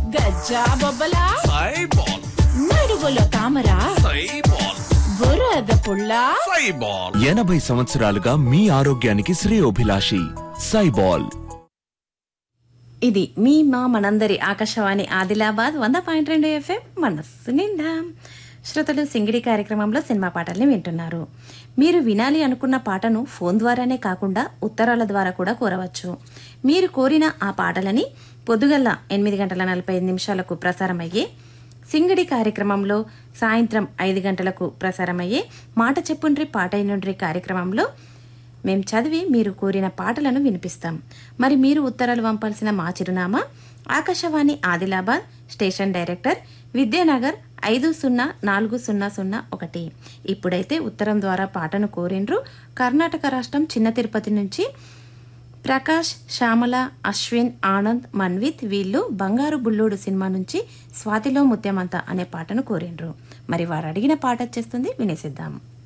గజ్జా బొబ్బలా సైబాల్ నడుగులో తామర సైబాల్ బురద పుల్ల సైబాల్ ఎనభై సంవత్సరాలుగా మీ ఆరోగ్యానికి శ్రేయోభిలాషి సైబాల్ ఇది మీ మా మనందరి ఆకాశవాణి ఆదిలాబాద్ వంద పాయింట్ రెండు ఎఫ్ఎం మనస్సు నిండా శ్రోతలు సింగిడి కార్యక్రమంలో సినిమా పాటల్ని వింటున్నారు మీరు వినాలి అనుకున్న పాటను ఫోన్ ద్వారానే కాకుండా ఉత్తరాల ద్వారా కూడా కోరవచ్చు మీరు కోరిన ఆ పాటలని పొద్దుగల్ల ఎనిమిది గంటల నలభై ఐదు నిమిషాలకు ప్రసారమయ్యే సింగిడి కార్యక్రమంలో సాయంత్రం ఐదు గంటలకు ప్రసారమయ్యే మాట చెప్పుండ్రి పాటైనుండ్రి కార్యక్రమంలో మేం చదివి మీరు కోరిన పాటలను వినిపిస్తాం మరి మీరు ఉత్తరాలు పంపాల్సిన మా చిరునామా ఆకాశవాణి ఆదిలాబాద్ స్టేషన్ డైరెక్టర్ విద్యానగర్ ఐదు సున్నా నాలుగు సున్నా సున్నా ఒకటి ఇప్పుడైతే ఉత్తరం ద్వారా పాటను కోరిండ్రు కర్ణాటక రాష్ట్రం చిన్న తిరుపతి నుంచి ప్రకాష్ శ్యామల అశ్విన్ ఆనంద్ మన్విత్ వీళ్ళు బంగారు బుల్లోడు సినిమా నుంచి స్వాతిలో ముత్యమంత అనే పాటను కోరిండ్రు మరి వారు అడిగిన పాట వచ్చేస్తుంది వినేసిద్దాం